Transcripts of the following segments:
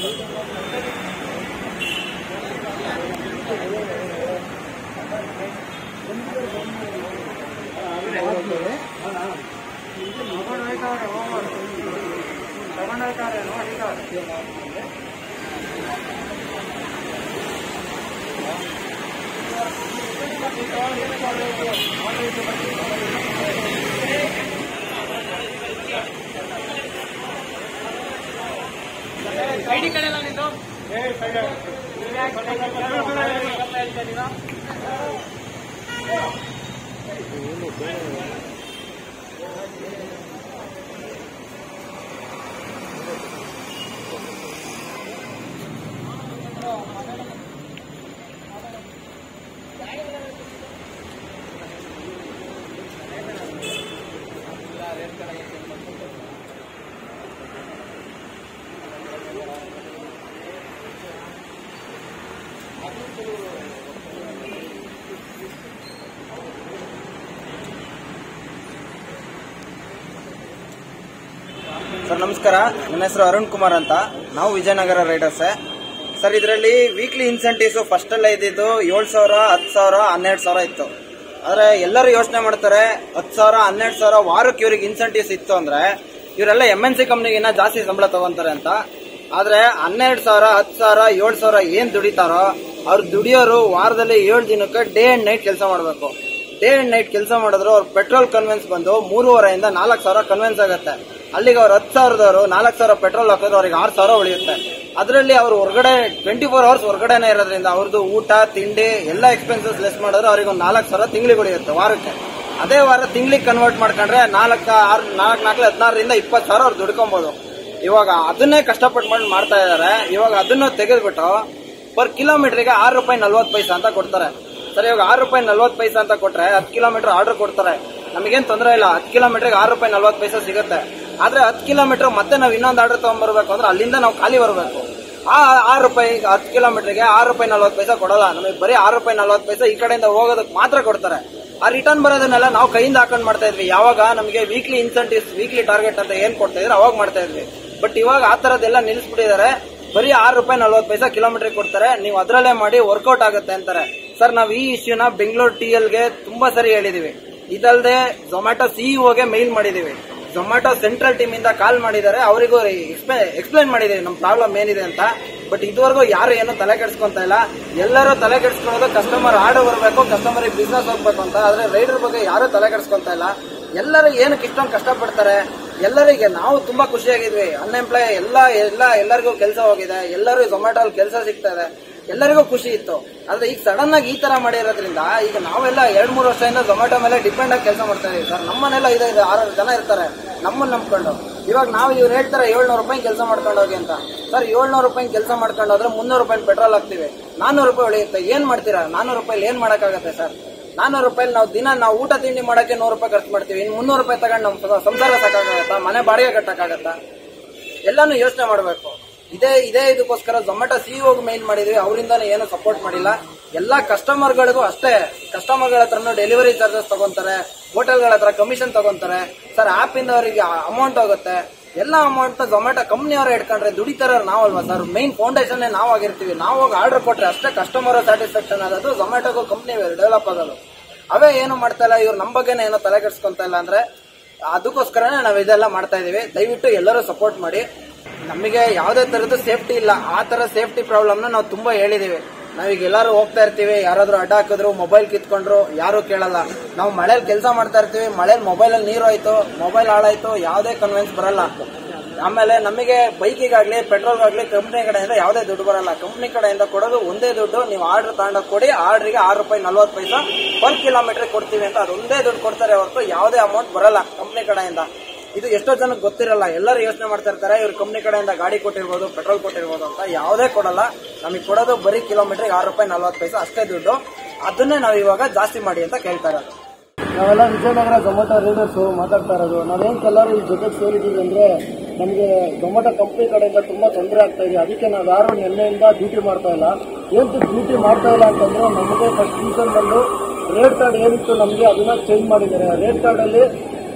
sir ನಮಸ್ಕಾರ ನನ್ನ ಹೆಸರು ಅರುಣ್ ಕುಮಾರ್ ಅಂತ ನಾವು ವಿಜಯನಗರ ರೈಡರ್ಸ್ ಸರ್ ಇದರಲ್ಲಿ ವೀಕ್ಲಿ ಇನ್ಸೆಂಟಿವ್ಸ್ ಫಸ್ಟ್ ಅಲ್ಲೇ ಇದ್ದಿದ್ದು ಏಳು ಸಾವಿರ ಹತ್ತು ಸಾವಿರ ಹನ್ನೆರಡು ಸಾವಿರ ಇತ್ತು ಆದ್ರೆ ಎಲ್ಲರೂ ಯೋಚನೆ ಮಾಡ್ತಾರೆ ಹತ್ತು ಸಾವಿರ ಹನ್ನೆರಡು ಸಾವಿರ ವಾರಕ್ಕೆ ಇವ್ರಿಗೆ ಇನ್ಸೆಂಟಿವ್ಸ್ ಇತ್ತು ಅಂದ್ರೆ ಇವರೆಲ್ಲ ಎಂ ಎನ್ ಸಿ ಕಂಪ್ನಿಗಿನ್ನ ಜಾಸ್ತಿ ಸಂಬಳ ತಗೊಂತಾರೆ ಅಂತ ಆದ್ರೆ ಹನ್ನೆರಡು ಸಾವಿರ ಹತ್ತು ಸಾವಿರ ಏಳು ಸಾವಿರ ಏನ್ ದುಡಿತಾರೋ ಅವ್ರು ದುಡಿಯೋರು ವಾರದಲ್ಲಿ ಏಳು ದಿನಕ್ಕೆ ಡೇ ಅಂಡ್ ನೈಟ್ ಕೆಲಸ ಮಾಡಬೇಕು ಡೇ ಅಂಡ್ ನೈಟ್ ಕೆಲಸ ಮಾಡಿದ್ರು ಅವ್ರ ಪೆಟ್ರೋಲ್ ಕನ್ವೆನ್ಸ್ ಬಂದು ಮೂರುವರೆಯಿಂದ ನಾಲ್ಕು ಸಾವಿರ ಕನ್ವೆನ್ಸ್ ಆಗುತ್ತೆ ಅಲ್ಲಿಗೆ ಅವ್ರು ಹತ್ತು ಸಾವಿರದವರು ನಾಲ್ಕು ಸಾವಿರ ಪೆಟ್ರೋಲ್ ಹಾಕಿದ್ರೆ ಅವ್ರಿಗೆ ಆರು ಸಾವಿರ ಉಳಿಯುತ್ತೆ ಅದರಲ್ಲಿ ಅವ್ರು ಹೊರಗಡೆ ಟ್ವೆಂಟಿ ಫೋರ್ ಅವರ್ಸ್ ಹೊರಗಡೆನೇ ಇರೋದ್ರಿಂದ ಅವ್ರದ್ದು ಊಟ ತಿಂಡಿ ಎಲ್ಲ ಎಕ್ಸ್ಪೆನ್ಸಸ್ ಲೆಸ್ ಮಾಡಿದ್ರೆ ಅವ್ರಿಗೆ ಒಂದು ನಾಲ್ಕು ಸಾವಿರ ತಿಂಗಳಿಗೆ ಉಳಿಯುತ್ತೆ ವಾರಕ್ಕೆ ಅದೇ ವಾರ ತಿಂಗಳಿಗೆ ಕನ್ವರ್ಟ್ ಮಾಡ್ಕೊಂಡ್ರೆ ನಾಲ್ಕು ಆರು ನಾಲ್ಕು ನಾಲ್ಕು ಹದಿನಾರರಿಂದ ಇಪ್ಪತ್ತು ಸಾವಿರ ಅವ್ರು ದುಡ್ಕೊಬೋದು ಇವಾಗ ಅದನ್ನೇ ಕಷ್ಟಪಟ್ಟು ಮಾಡಿ ಮಾಡ್ತಾ ಇದ್ದಾರೆ ಇವಾಗ ಅದನ್ನು ತೆಗೆದ್ಬಿಟ್ಟು ಪರ್ ಕಿಲೋಮೀಟರ್ಗೆ ಆರು ರೂಪಾಯಿ ನಲ್ವತ್ತು ಪೈಸಾ ಅಂತ ಕೊಡ್ತಾರೆ ಸರ್ ಇವಾಗ ಆರು ರೂಪಾಯಿ ನಲ್ವತ್ತು ಪೈಸಾ ಅಂತ ಕೊಟ್ರೆ ಹತ್ತು ಕಿಲೋಮೀಟರ್ ಆರ್ಡರ್ ಕೊಡ್ತಾರೆ ನಮಗೇನು ತೊಂದರೆ ಇಲ್ಲ ಹತ್ತು ಕಿಲೋಮೀಟರ್ಗೆ ಆರು ರೂಪಾಯಿ ನಲ್ವತ್ತು ಪೈಸಾ ಸಿಗುತ್ತೆ ಆದ್ರೆ ಹತ್ತು ಕಿಲೋಮೀಟರ್ ಮತ್ತೆ ನಾವು ಇನ್ನೊಂದು ಆರ್ಡರ್ ತಗೊಂಡ್ಬರ್ಬೇಕು ಅಂದ್ರೆ ಅಲ್ಲಿಂದ ನಾವು ಖಾಲಿ ಬರಬೇಕು ಆ ಆರು ರೂಪಾಯಿ ಹತ್ತು ಕಿಲೋಮೀಟರ್ಗೆ ಆರು ರೂಪಾಯಿ ನಲ್ವತ್ತು ಪೈಸಾ ಕೊಡಲ್ಲ ನಮಗೆ ಬರೀ ಆರು ರೂಪಾಯಿ ನಲ್ವತ್ತು ಪೈಸಾ ಈ ಕಡೆಯಿಂದ ಹೋಗೋದಕ್ಕೆ ಮಾತ್ರ ಕೊಡ್ತಾರೆ ಆ ರಿಟರ್ನ್ ಬರೋದನ್ನೆಲ್ಲ ನಾವು ಕೈಯಿಂದ ಹಾಕೊಂಡು ಮಾಡ್ತಾ ಇದ್ವಿ ಯಾವಾಗ ನಮಗೆ ವೀಕ್ಲಿ ಇನ್ಸೆಂಟಿವ್ಸ್ ವೀಕ್ಲಿ ಟಾರ್ಗೆಟ್ ಅಂತ ಏನ್ ಕೊಡ್ತಾ ಇದ್ರೆ ಅವಾಗ ಮಾಡ್ತಾ ಇದ್ವಿ ಬಟ್ ಇವಾಗ ಆ ತರದೆಲ್ಲ ನಿಲ್ಲಿಸ್ಬಿಟ್ಟಿದ್ದಾರೆ ಬರೀ ಆರು ರೂಪಾಯಿ ನಲ್ವತ್ತು ಪೈಸಾ ಕಿಲೋಮೀಟರ್ ಕೊಡ್ತಾರೆ ನೀವು ಅದರಲ್ಲೇ ಮಾಡಿ ವರ್ಕೌಟ್ ಆಗುತ್ತೆ ಅಂತಾರೆ ಸರ್ ನಾವು ಈ ಇಶ್ಯೂನ ಬೆಂಗಳೂರು ಟಿ ಎಲ್ಗೆ ತುಂಬಾ ಸರಿ ಹೇಳಿದೀವಿ ಇದಲ್ಲದೆ ಝೊಮ್ಯಾಟೊ ಸಿಇಒಗೆ ಮೇಲ್ ಮಾಡಿದೀವಿ ಝೊಮ್ಯಾಟೊ ಸೆಂಟ್ರಲ್ ಟೀಮ್ ಇಂದ ಕಾಲ್ ಮಾಡಿದ್ದಾರೆ ಅವರಿಗೂ ಎಕ್ಸ್ಪ್ಲೈನ್ ಮಾಡಿದೀವಿ ನಮ್ಮ ಪ್ರಾಬ್ಲಮ್ ಏನಿದೆ ಅಂತ ಬಟ್ ಇದುವರೆಗೂ ಯಾರು ಏನು ತಲೆ ಕೆಡಿಸ್ಕೊಂತ ಇಲ್ಲ ಎಲ್ಲರೂ ತಲೆ ಕೆಡಿಸ್ಕೊಳ್ಳೋದು ಕಸ್ಟಮರ್ ಆರ್ಡರ್ ಬರಬೇಕು ಕಸ್ಟಮರ್ ಬಿಸ್ನೆಸ್ ಹೋಗ್ಬೇಕು ಅಂತ ಆದ್ರೆ ರೈಡರ್ ಬಗ್ಗೆ ಯಾರು ತಲೆ ಕೆಡಿಸ್ಕೊಂತ ಇಲ್ಲ ಎಲ್ಲರೂ ಏನಕ್ಕೆ ಇಷ್ಟೊಂದು ಕಷ್ಟಪಡ್ತಾರೆ ಎಲ್ಲರಿಗೆ ನಾವು ತುಂಬಾ ಖುಷಿಯಾಗಿದ್ವಿ ಅನ್ಎಂಪ್ಲಾಯ್ ಎಲ್ಲ ಎಲ್ಲ ಎಲ್ಲರಿಗೂ ಕೆಲಸ ಹೋಗಿದೆ ಎಲ್ಲರೂ ಝೊಮ್ಯಾಟೊ ಅಲ್ಲಿ ಕೆಲಸ ಸಿಗ್ತಾ ಇದೆ ಎಲ್ಲರಿಗೂ ಖುಷಿ ಇತ್ತು ಆದ್ರೆ ಈಗ ಸಡನ್ ಆಗಿ ಈ ತರ ಮಾಡಿರೋದ್ರಿಂದ ಈಗ ನಾವೆಲ್ಲ ಎರಡ್ ಮೂರು ವರ್ಷದಿಂದ ಝೊಮ್ಯಾಟೊ ಮೇಲೆ ಡಿಪೆಂಡ್ ಆಗಿ ಕೆಲಸ ಮಾಡ್ತಾ ಇದೀವಿ ಸರ್ ನಮ್ಮನೆಲ್ಲ ಐದು ಐದು ಆರು ಜನ ಇರ್ತಾರೆ ನಮ್ಮನ್ನ ನಂಬ್ಕೊಂಡು ಇವಾಗ ನಾವು ಇವ್ರು ಹೇಳ್ತಾರೆ ಏಳ್ನೂರು ರೂಪಾಯಿ ಕೆಲಸ ಮಾಡ್ಕೊಂಡು ಹೋಗಿ ಅಂತ ಸರ್ ಏಳ್ನೂರು ರೂಪಾಯಿ ಕೆಲಸ ಮಾಡ್ಕೊಂಡು ಹೋದ್ರೆ ಮುನ್ನೂರು ರೂಪಾಯಿ ಪೆಟ್ರೋಲ್ ಹಾಕ್ತಿವಿ ನಾನ್ನೂರು ರೂಪಾಯಿ ಉಳಿಯುತ್ತೆ ಏನ್ ಮಾಡ್ತೀರಾ ನಾನ್ನೂರು ರೂಪಾಯಿ ಏನ್ ಮಾಡಕ್ಕಾಗತ್ತೆ ಸರ್ ನಾನ್ನೂರು ರೂಪಾಯಿ ನಾವು ದಿನ ನಾವು ಊಟ ತಿಂಡಿ ಮಾಡಕ್ಕೆ ನೂರು ರೂಪಾಯಿ ಖರ್ಚು ಮಾಡ್ತೀವಿ ಇನ್ನು ಮುನ್ನೂರು ರೂಪಾಯಿ ತಗೊಂಡು ನಮ್ಮ ಸಂಸಾರ ಸಾಕಾಗತ್ತಾ ಮನೆ ಬಾಡಿಗೆ ಕಟ್ಟಕ್ಕಾಗತ್ತಾ ಎಲ್ಲಾನು ಯೋಚನೆ ಮಾಡಬೇಕು ಇದೇ ಇದೇ ಇದಕ್ಕೋಸ್ಕರ ಝೊಮ್ಯಾಟೊ ಸಿಇಒಗೆ ಮೇಲ್ ಮಾಡಿದ್ವಿ ಅವರಿಂದಾನೇ ಏನು ಸಪೋರ್ಟ್ ಮಾಡಿಲ್ಲ ಎಲ್ಲಾ ಕಸ್ಟಮರ್ಗಳಿಗೂ ಅಷ್ಟೇ ಕಸ್ಟಮರ್ಗಳ ಹತ್ರನೂ ಡೆಲಿವರಿ ಚಾರ್ಜಸ್ ತಗೊಂತಾರೆ ಹೋಟೆಲ್ಗಳ ಹತ್ರ ಕಮಿಷನ್ ತಗೊಂತಾರೆ ಸರ್ ಆಪ್ ಇಂದ ಅವರಿಗೆ ಅಮೌಂಟ್ ಹೋಗುತ್ತೆ ಎಲ್ಲ ಅಮೌಂಟ್ ಝೊಮ್ಯಾಟೊ ಕಂಪ್ನಿಯವರೇ ಇಟ್ಕೊಂಡ್ರೆ ದುಡಿತಾರ ನಾವಲ್ವಾ ಸರ್ ಮೈನ್ ಫೌಂಡೇಶನ್ ನಾವು ಆಗಿರ್ತೀವಿ ನಾವು ಹೋಗಿ ಆರ್ಡರ್ ಕೊಟ್ರೆ ಅಷ್ಟೇ ಕಸ್ಟಮರ್ ಸ್ಯಾಟಿಸ್ಫ್ಯಾಕ್ಷನ್ ಆಗೋದು ಝೊಮ್ಯಾಟೊಗೂ ಕಂಪ್ನಿ ಡೆವಲಪ್ ಆಗೋದು ಅವೇ ಏನು ಮಾಡ್ತಾ ಇಲ್ಲ ಇವ್ರು ನಮ್ಮ ಬಗ್ಗೆನೇ ಏನೋ ತಲೆ ಕೆಡ್ಸ್ಕೊಂತ ಇಲ್ಲ ಅಂದ್ರೆ ಅದಕ್ಕೋಸ್ಕರನೇ ನಾವು ಇದೆಲ್ಲ ಮಾಡ್ತಾ ಇದೀವಿ ದಯವಿಟ್ಟು ಎಲ್ಲರೂ ಸಪೋರ್ಟ್ ಮಾಡಿ ನಮಗೆ ಯಾವುದೇ ತರದ್ದು ಸೇಫ್ಟಿ ಇಲ್ಲ ಆ ತರ ಸೇಫ್ಟಿ ಪ್ರಾಬ್ಲಮ್ನ ನಾವು ತುಂಬಾ ಹೇಳಿದೀವಿ ನಾವೀಗ ಎಲ್ಲರೂ ಹೋಗ್ತಾ ಇರ್ತೀವಿ ಯಾರಾದ್ರೂ ಅಡ್ಡ ಹಾಕಿದ್ರು ಮೊಬೈಲ್ ಕಿತ್ಕೊಂಡ್ರು ಯಾರು ಕೇಳಲ್ಲ ನಾವು ಮಳೇಲಿ ಕೆಲಸ ಮಾಡ್ತಾ ಇರ್ತೀವಿ ಮಳೇಲಿ ಮೊಬೈಲಲ್ಲಿ ನೀರು ಹೋಯ್ತು ಮೊಬೈಲ್ ಹಾಳಾಯ್ತು ಯಾವುದೇ ಕನ್ವೆನ್ಸ್ ಬರಲ್ಲ ಆಮೇಲೆ ನಮಗೆ ಬೈಕಿಗಾಗ್ಲಿ ಪೆಟ್ರೋಲ್ಗಾಗ್ಲಿ ಕಂಪ್ನಿ ಕಡೆಯಿಂದ ಯಾವುದೇ ದುಡ್ಡು ಬರಲ್ಲ ಕಂಪ್ನಿ ಕಡೆಯಿಂದ ಕೊಡೋದು ಒಂದೇ ದುಡ್ಡು ನೀವು ಆರ್ಡರ್ ತಗೊಂಡೋಗಿ ಕೊಡಿ ಆರ್ಡ್ರಿಗೆ ಆರು ರೂಪಾಯಿ ನಲ್ವತ್ತು ಪೈಸಾ ಪರ್ ಕಿಲೋಮೀಟರ್ ಕೊಡ್ತೀವಿ ಅಂತ ಅದೊಂದೇ ದುಡ್ಡು ಕೊಡ್ತಾರೆ ಹೊರತು ಯಾವುದೇ ಅಮೌಂಟ್ ಬರಲ್ಲ ಕಂಪ್ನಿ ಕಡೆಯಿಂದ ಇದು ಎಷ್ಟೋ ಜನಕ್ಕೆ ಗೊತ್ತಿರಲ್ಲ ಎಲ್ಲರೂ ಯೋಚನೆ ಮಾಡ್ತಾ ಇರ್ತಾರೆ ಇವ್ರ ಕಂಪ್ನಿ ಕಡೆಯಿಂದ ಗಾಡಿ ಕೊಟ್ಟಿರ್ಬೋದು ಪೆಟ್ರೋಲ್ ಕೊಟ್ಟಿರ್ಬೋದು ಅಂತ ಯಾವುದೇ ಕೊಡಲ್ಲ ನಮಗೆ ಕೊಡೋದು ಬರೀ ಕಿಲೋಮೀಟರ್ಗೆ ಆರು ರೂಪಾಯಿ ನಲ್ವತ್ತು ಪೈಸಾ ಅಷ್ಟೇ ದುಡ್ಡು ಅದನ್ನೇ ನಾವು ಇವಾಗ ಜಾಸ್ತಿ ಮಾಡಿ ಅಂತ ಕೇಳ್ತಾ ಇರೋದು ನಾವೆಲ್ಲ ವಿಜಯನಗರ ಝೊಮ್ಯಾಟೊ ರೀಡರ್ಸು ಮಾತಾಡ್ತಾ ಇರೋದು ನಾವೇನು ಎಲ್ಲರೂ ಈ ಜೊತೆಗೆ ಸೇರಿದ್ದೀವಿ ಅಂದರೆ ನಮಗೆ ಝೊಮ್ಯಾಟೊ ಕಂಪ್ನಿ ಕಡೆಯಿಂದ ತುಂಬ ತೊಂದರೆ ಆಗ್ತಾ ಇದೆ ಅದಕ್ಕೆ ನಾವು ಯಾರು ನಿನ್ನೆಯಿಂದ ಡ್ಯೂಟಿ ಮಾಡ್ತಾ ಇಲ್ಲ ಏನು ಡ್ಯೂಟಿ ಮಾಡ್ತಾ ಇಲ್ಲ ಅಂತಂದ್ರೆ ನಮಗೆ ಫಸ್ಟ್ ಸೀಸನ್ ಬಂದು ರೇಟ್ ಕಾರ್ಡ್ ಏನಿತ್ತು ನಮಗೆ ಅದನ್ನ ಚೇಂಜ್ ಮಾಡಿದ್ದಾರೆ ರೇಟ್ ಕಾರ್ಡಲ್ಲಿ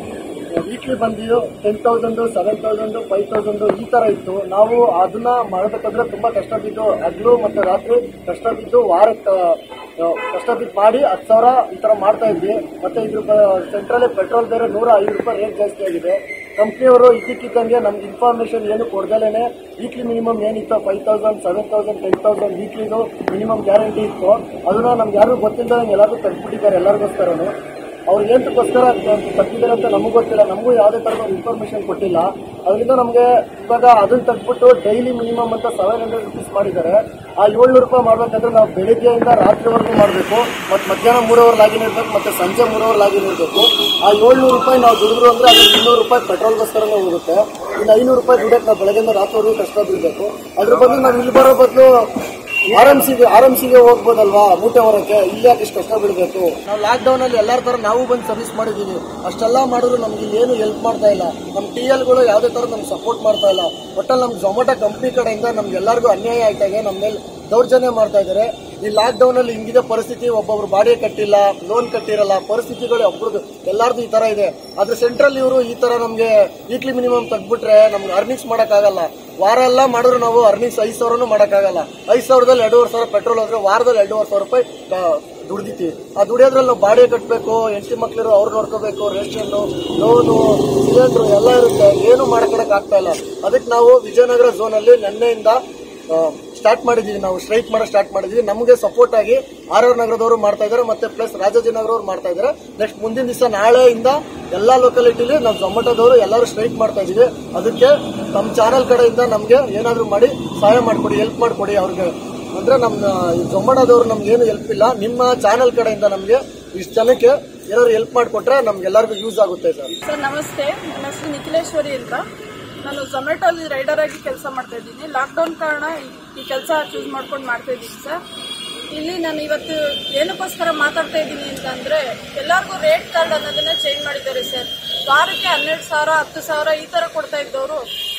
ವೀಕ್ಲಿ ಬಂದು ten thousand seven thousand five thousand ಈ ತರ ಇತ್ತು ನಾವು ಅದನ್ನ ಮಾಡಬೇಕಾದ್ರೆ ತುಂಬಾ ಕಷ್ಟ ಬಿದ್ದು ಹಗ್ಲು ಮತ್ತೆ ರಾತ್ರಿ ಕಷ್ಟ ಬಿದ್ದು ವಾರಕ್ಕೆ ಆ, ಕಷ್ಟ ಬಿದ್ದು ಮಾಡಿ ಹತ್ತು ಸಾವಿರ ಈ ತರ ಮಾಡ್ತಾ ಇದ್ವಿ ಮತ್ತೆ ಇದ್ರ ಸೆಂಟ್ರಲ್ ಪೆಟ್ರೋಲ್ ಬೇರೆ ನೂರ ಐದು ರೂಪಾಯಿ ರೇಟ್ ಜಾಸ್ತಿ ಆಗಿದೆ ಕಂಪ್ನಿಯವರು ಇದ್ದಕ್ಕಿದ್ದಂಗೆ ನಮ್ಗೆ ಇನ್ಫಾರ್ಮೇಶನ್ ಏನು ಕೊಡ್ದಲೇನೆ ವೀಕ್ಲಿ ಮಿನಿಮಮ್ ಏನಿತ್ತು five thousand seven thousand ten thousand ವೀಕ್ಲಿದು ಮಿನಿಮಮ್ ಗ್ಯಾರಂಟಿ ಇತ್ತು ಅದನ್ನ ನಮ್ಗೆ ಯಾರು ಗೊತ್ತಿಲ್ಲದಂಗೆ ಎಲ್ಲರೂ ತೆಗೆದ್ಬಿಟ್ಟಿದ್ದಾರೆ ಎಲ್ಲರಿಗೋಸ್ಕರನು ಅವ್ರು ಏನಕ್ಕೋಸ್ಕರ ತಪ್ಪಿದ್ದಾರೆ ಅಂತ ನಮಗೂ ಗೊತ್ತಿಲ್ಲ ನಮಗೂ ಯಾವುದೇ ತರದ ಇನ್ಫಾರ್ಮೇಶನ್ ಕೊಟ್ಟಿಲ್ಲ ಅದರಿಂದ ನಮಗೆ ಇವಾಗ ಅದನ್ನ ತೆಗ್ದ್ಬಿಟ್ಟು ಡೈಲಿ ಮಿನಿಮಮ್ ಅಂತ ಸೆವೆನ್ ಹಂಡ್ರೆಡ್ ರುಪೀಸ್ ಮಾಡಿದ್ದಾರೆ ಆ ಏಳ್ನೂರು ರೂಪಾಯಿ ಮಾಡ್ಬೇಕಂದ್ರೆ ನಾವು ಬೆಳಿಗ್ಗೆಯಿಂದ ರಾತ್ರಿವರೆಗೂ ಮಾಡಬೇಕು ಮತ್ತು ಮಧ್ಯಾಹ್ನ ಮೂರುವರೆ ಲಾಗಿನ್ ಇರ್ಬೇಕು ಮತ್ತೆ ಸಂಜೆ ಮೂರುವರೆ ಲಾಗಿನ್ ಇರಬೇಕು ಆ ಏಳ್ನೂರು ರೂಪಾಯಿ ನಾವು ದುಡಿದ್ರು ಅಂದ್ರೆ ಅದು ಇನ್ನೂರು ರೂಪಾಯಿ ಪೆಟ್ರೋಲ್ಗೋಸ್ಕರನೇ ಹೋಗುತ್ತೆ ಇನ್ನು ಐನೂರು ರೂಪಾಯಿ ದುಡಿಯಕ್ಕೆ ನಾವು ಬೆಳಗ್ಗೆಯಿಂದ ರಾತ್ರಿವರೆಗೂ ಕಷ್ಟ ಬೀಳಬೇಕು ಅದ್ರ ಬದಲು ನಾವು ಇಲ್ಲಿ ಬರೋ ಬದಲು ಆರ್ ಎಂ ಸಿಗೆ ಆರ್ ಎಂ ಸಿಗೆ ಹೋಗ್ಬೋದಲ್ವಾ ಮೂಟೆ ಹೊರಕ್ಕೆ ಇಲ್ಲಿ ಯಾಕೆ ಇಷ್ಟು ಕಷ್ಟ ಬೀಳಬೇಕು ನಾವು ಲಾಕ್ ಡೌನ್ ಅಲ್ಲಿ ಎಲ್ಲಾರ ತರ ನಾವು ಬಂದು ಸರ್ವಿಸ್ ಮಾಡಿದೀವಿ ಅಷ್ಟೆಲ್ಲ ಮಾಡಿದ್ರು ನಮ್ಗೆ ಇಲ್ಲಿ ಏನು ಹೆಲ್ಪ್ ಮಾಡ್ತಾ ಇಲ್ಲ ನಮ್ಮ ಟಿ ಎಲ್ಗಳು ಯಾವುದೇ ತರ ನಮ್ಗೆ ಸಪೋರ್ಟ್ ಮಾಡ್ತಾ ಇಲ್ಲ ಒಟ್ಟಲ್ಲಿ ನಮ್ಗೆ ಝೊಮ್ಯಾಟೊ ಕಂಪ್ನಿ ಕಡೆಯಿಂದ ನಮ್ಗೆ ಎಲ್ಲರಿಗೂ ಅನ್ಯಾಯ ಆಯ್ತಾ ಇದೆ ನಮ್ಮ ಮೇಲೆ ದೌರ್ಜನ್ಯ ಮಾಡ್ತಾ ಇದ್ದಾರೆ ಈ ಲಾಕ್ ಡೌನ್ ಅಲ್ಲಿ ಹಿಂಗಿದೆ ಪರಿಸ್ಥಿತಿ ಒಬ್ಬೊಬ್ರು ಬಾಡಿಗೆ ಕಟ್ಟಿಲ್ಲ ಲೋನ್ ಕಟ್ಟಿರಲ್ಲ ಪರಿಸ್ಥಿತಿಗಳು ಒಬ್ರದ್ದು ಎಲ್ಲಾರ್ದು ಈ ತರ ಇದೆ ಆದ್ರೆ ಸೆಂಟ್ರಲ್ ಇವರು ಈ ತರ ನಮ್ಗೆ ವೀಕ್ಲಿ ಮಿನಿಮಮ್ ತೆಗ್ಬಿಟ್ರೆ ನಮ್ಗೆ ಅರ್ನಿಂಗ್ಸ್ ಮಾಡಕ್ಕಾಗಲ್ಲ ವಾರ ಎಲ್ಲ ಮಾಡಿದ್ರು ನಾವು ಅರ್ನಿಂಗ್ಸ್ ಐದು ಸಾವಿರನೂ ಮಾಡಕ್ಕಾಗಲ್ಲ ಐದು ಸಾವಿರದಲ್ಲಿ ಎರಡೂವರೆ ಸಾವಿರ ಪೆಟ್ರೋಲ್ ಹೋದ್ರೆ ವಾರದಲ್ಲಿ ಎರಡೂವರೆ ಸಾವಿರ ರೂಪಾಯಿ ದುಡ್ದಿತ್ತೀವಿ ಆ ದುಡಿಯೋದ್ರಲ್ಲಿ ನಾವು ಬಾಡಿಗೆ ಕಟ್ಟಬೇಕು ಹೆಂಡತಿ ಮಕ್ಳಿರೋ ಅವ್ರು ನೋಡ್ಕೋಬೇಕು ರೇಷನ್ ಲೋನು ಸಿಲಿಂಡ್ರು ಎಲ್ಲ ಇರುತ್ತೆ ಏನು ಮಾಡ್ಕೊಳಕ್ ಆಗ್ತಾ ಇಲ್ಲ ಅದಕ್ಕೆ ನಾವು ವಿಜಯನಗರ ಝೋನ್ ಅಲ್ಲಿ ನಿನ್ನೆಯಿಂದ ಸ್ಟಾರ್ಟ್ ಮಾಡಿದೀವಿ ನಾವು ಸ್ಟ್ರೈಕ್ ಮಾಡೋ ಸ್ಟಾರ್ಟ್ ಮಾಡಿದೀವಿ ನಮಗೆ ಸಪೋರ್ಟ್ ಆಗಿ ಆರ್ ಆರ್ ನಗರದವರು ಮಾಡ್ತಾ ಇದ್ದಾರೆ ಮತ್ತೆ ಪ್ಲಸ್ ರಾಜಾಜಿನಗರವ್ರು ಮಾಡ್ತಾ ಇದ್ದಾರೆ ನೆಕ್ಸ್ಟ್ ಮುಂದಿನ ದಿವಸ ನಾಳೆಯಿಂದ ಎಲ್ಲಾ ಲೊಕಾಲಿಟಿಲಿ ನಾವು ಝೊಮ್ಯಾಟೋದವರು ಎಲ್ಲರೂ ಸ್ಟ್ರೈಕ್ ಮಾಡ್ತಾ ಇದೀವಿ ಅದಕ್ಕೆ ನಮ್ಮ ಚಾನಲ್ ಕಡೆಯಿಂದ ನಮಗೆ ಏನಾದರೂ ಮಾಡಿ ಸಹಾಯ ಮಾಡಿಕೊಡಿ ಹೆಲ್ಪ್ ಮಾಡಿಕೊಡಿ ಅವ್ರಿಗೆ ಅಂದ್ರೆ ನಮ್ಮ ಝೊಮ್ಯಾಟೋದವ್ರು ನಮ್ಗೆ ಏನು ಹೆಲ್ಪ್ ಇಲ್ಲ ನಿಮ್ಮ ಚಾನಲ್ ಕಡೆಯಿಂದ ನಮಗೆ ಇಷ್ಟು ಜನಕ್ಕೆ ಏನಾದ್ರು ಹೆಲ್ಪ್ ಮಾಡಿಕೊಟ್ರೆ ನಮ್ಗೆಲ್ಲರಿಗೂ ಯೂಸ್ ಆಗುತ್ತೆ ಸರ್ ಸರ್ ನಮಸ್ತೆ ನನ್ನ ಹೆಸರು ನಿಖಿಲೇಶ್ವರಿ ಅಂತ ನಾನು ಝೊಮ್ಯಾಟೊ ಅಲ್ಲಿ ರೈಡರ್ ಆಗಿ ಕೆಲಸ ಮಾಡ್ತಾ ಇದ್ದೀನಿ ಲಾಕ್ಡೌನ್ ಕಾರಣ ಈ- ಈ ಕೆಲಸ ಚೂಸ್ ಮಾಡ್ಕೊಂಡು ಮಾಡ್ತಾ ಇದ್ದೀನಿ ಸರ್ ಇಲ್ಲಿ ನಾನು ಇವತ್ತು ಏನಕ್ಕೋಸ್ಕರ ಮಾತಾಡ್ತಾ ಇದ್ದೀನಿ ಅಂತಂದ್ರೆ ಎಲ್ಲರಿಗೂ ರೇಟ್ ಕಾರ್ಡ್ ಅನ್ನೋದನ್ನ ಚೇಂಜ್ ಮಾಡಿದ್ದಾರೆ ಸರ್ ವಾರಕ್ಕೆ ಹನ್ನೆರಡು ಸಾವಿರ ಹತ್ತು ಸಾವಿರ ಈ ತರ ಕೊಡ್ತಾ ಇದ್ದವರು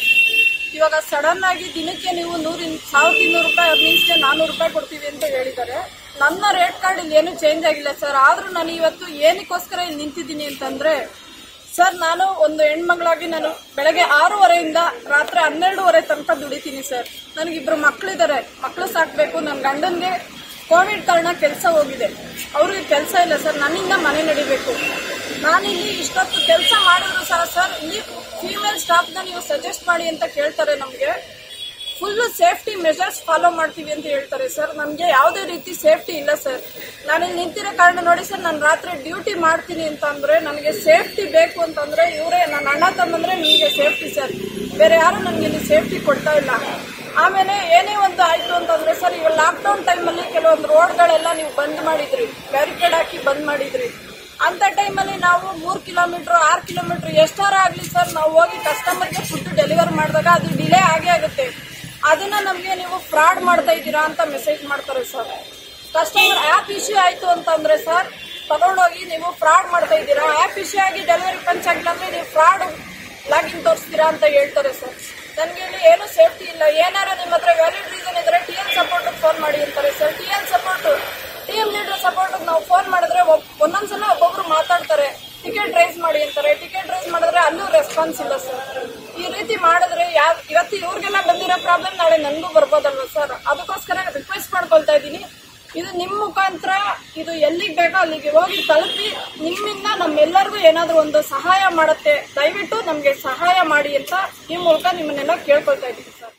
ಇವಾಗ ಸಡನ್ ಆಗಿ ದಿನಕ್ಕೆ ನೀವು ನೂರ ಸಾವಿರದ ಇನ್ನೂರು ರೂಪಾಯಿ ಅರ್ನಿಂಗ್ಸ್ಗೆ ನಾನ್ನೂರು ರೂಪಾಯಿ ಕೊಡ್ತೀವಿ ಅಂತ ಹೇಳಿದ್ದಾರೆ ನನ್ನ ರೇಟ್ ಕಾರ್ಡ್ ಇಲ್ಲಿ ಏನು ಚೇಂಜ್ ಆಗಿಲ್ಲ ಸರ್ ಆದ್ರೂ ನಾನು ಇವತ್ತು ಏನಕ್ಕೋಸ್ಕರ ಇಲ್ಲಿ ನಿಂತಿದ್ದೀನಿ ಅಂತಂದ್ರೆ ಸರ್ ನಾನು ಒಂದು ಹೆಣ್ಮಗಳಾಗಿ ನಾನು ಬೆಳಗ್ಗೆ ಆರೂವರೆಯಿಂದ ರಾತ್ರಿ ಹನ್ನೆರಡೂವರೆ ತನಕ ದುಡಿತೀನಿ ಸರ್ ನನಗಿಬ್ರು ಮಕ್ಕಳಿದ್ದಾರೆ ಮಕ್ಕಳು ಸಾಕ್ಬೇಕು ನನ್ನ ಗಂಡನ್ಗೆ ಕೋವಿಡ್ ಕಾರಣ ಕೆಲಸ ಹೋಗಿದೆ ಅವ್ರಿಗೆ ಕೆಲಸ ಇಲ್ಲ ಸರ್ ನನ್ನಿಂದ ಮನೆ ನಡಿಬೇಕು ನಾನಿಲ್ಲಿ ಇಷ್ಟೊತ್ತು ಕೆಲಸ ಮಾಡಿದ್ರು ಸಹ ಸರ್ ಇಲ್ಲಿ ಫೀಮೇಲ್ ಸ್ಟಾಫ್ನ ನೀವು ಸಜೆಸ್ಟ್ ಮಾಡಿ ಅಂತ ಕೇಳ್ತಾರೆ ನಮಗೆ ಫುಲ್ ಸೇಫ್ಟಿ ಮೆಷರ್ಸ್ ಫಾಲೋ ಮಾಡ್ತೀವಿ ಅಂತ ಹೇಳ್ತಾರೆ ಸರ್ ನಮಗೆ ಯಾವುದೇ ರೀತಿ ಸೇಫ್ಟಿ ಇಲ್ಲ ಸರ್ ನಾನಿಲ್ಲಿ ನಿಂತಿರೋ ಕಾರಣ ನೋಡಿ ಸರ್ ನಾನು ರಾತ್ರಿ ಡ್ಯೂಟಿ ಮಾಡ್ತೀನಿ ಅಂತಂದ್ರೆ ನನಗೆ ಸೇಫ್ಟಿ ಬೇಕು ಅಂತಂದ್ರೆ ಇವರೇ ನನ್ನ ಅಣ್ಣ ತಮ್ಮಂದ್ರೆ ನಿಮಗೆ ಸೇಫ್ಟಿ ಸರ್ ಬೇರೆ ಯಾರು ನನಗೆ ಇಲ್ಲಿ ಸೇಫ್ಟಿ ಕೊಡ್ತಾ ಇಲ್ಲ ಆಮೇಲೆ ಏನೇ ಒಂದು ಆಯ್ತು ಅಂತಂದ್ರೆ ಸರ್ ಈಗ ಲಾಕ್ಡೌನ್ ಟೈಮಲ್ಲಿ ಕೆಲವೊಂದು ರೋಡ್ಗಳೆಲ್ಲ ನೀವು ಬಂದ್ ಮಾಡಿದ್ರಿ ಬ್ಯಾರಿಕೇಡ್ ಹಾಕಿ ಬಂದ್ ಮಾಡಿದ್ರಿ ಅಂತ ಟೈಮಲ್ಲಿ ನಾವು ಮೂರ್ ಕಿಲೋಮೀಟರ್ ಆರ್ ಕಿಲೋಮೀಟರ್ ಎಷ್ಟಾರ ಆಗ್ಲಿ ಸರ್ ನಾವು ಹೋಗಿ ಕಸ್ಟಮರ್ಗೆ ಫುಡ್ ಡೆಲಿವರ್ ಮಾಡಿದಾಗ ಅದು ಡಿಲೇ ಆಗೇ ಆಗುತ್ತೆ ಅದನ್ನ ನಮಗೆ ನೀವು ಫ್ರಾಡ್ ಮಾಡ್ತಾ ಇದ್ದೀರಾ ಅಂತ ಮೆಸೇಜ್ ಮಾಡ್ತಾರೆ ಸರ್ ಕಸ್ಟಮರ್ ಆ್ಯಪ್ ಇಶ್ಯೂ ಆಯ್ತು ಅಂತಂದ್ರೆ ಸರ್ ತಗೊಂಡೋಗಿ ನೀವು ಫ್ರಾಡ್ ಮಾಡ್ತಾ ಇದ್ದೀರಾ ಆ್ಯಪ್ ಇಶ್ಯೂ ಆಗಿ ಡೆಲಿವರಿ ಪಂಚ್ ಆಗಿಲ್ಲ ಅಂದ್ರೆ ನೀವು ಫ್ರಾಡ್ ಲಾಗಿನ್ ತೋರಿಸ್ತೀರಾ ಅಂತ ಹೇಳ್ತಾರೆ ಸರ್ ನನಗೆ ಇಲ್ಲಿ ಏನು ಸೇಫ್ಟಿ ಇಲ್ಲ ಏನಾರ ನಿಮ್ಮ ಹತ್ರ ವ್ಯಾಲಿಡ್ ರೀಸನ್ ಇದ್ರೆ ಟಿ ಎಲ್ ಸಪೋರ್ಟ್ ಫೋನ್ ಮಾಡಿ ಅಂತಾರೆ sir T L support T M leader support ನಾವು ಫೋನ್ ಮಾಡಿದ್ರೆ ಒಬ್- ಒಂದೊಂದ್ಸಲ ಒಬ್ಬೊಬ್ರು ಮಾತಾಡ್ತಾರೆ ಟಿಕೆಟ್ ರೈಸ್ ಮಾಡಿ ಅಂತಾರೆ ಟಿಕೆಟ್ ರೈಸ್ ಮಾಡಿದ್ರೆ ಅಲ್ಲೂ ರೆಸ್ಪಾನ್ಸ್ ಇಲ್ಲ ಸರ್ ಈ ರೀತಿ ಮಾಡಿದ್ರೆ ಯಾವ ಇವತ್ತು ಇವ್ರಿಗೆಲ್ಲ ಬಂದಿರೋ ಪ್ರಾಬ್ಲಮ್ ನಾಳೆ ನನಗೂ ಬರ್ಬೋದಲ್ವಾ ಸರ್ ಅದಕ್ಕೋಸ್ಕರ ರಿಕ್ವೆಸ್ಟ್ ಮಾಡ್ಕೊಳ್ತಾ ಇದ್ದೀನಿ ಇದು ನಿಮ್ಮ ಮುಖಾಂತರ ಇದು ಎಲ್ಲಿಗೆ ಬೇಕೋ ಅಲ್ಲಿಗೆ ಹೋಗಿ ತಲುಪಿ ನಿಮ್ಮಿಂದ ನಮ್ಮೆಲ್ಲರಿಗೂ ಏನಾದರೂ ಒಂದು ಸಹಾಯ ಮಾಡುತ್ತೆ ದಯವಿಟ್ಟು ನಮಗೆ ಸಹಾಯ ಮಾಡಿ ಅಂತ ಈ ಮೂಲಕ ನಿಮ್ಮನ್ನೆಲ್ಲ ಕೇಳ್ಕೊಳ್ತಾ ಇದ್ದೀನಿ ಸರ್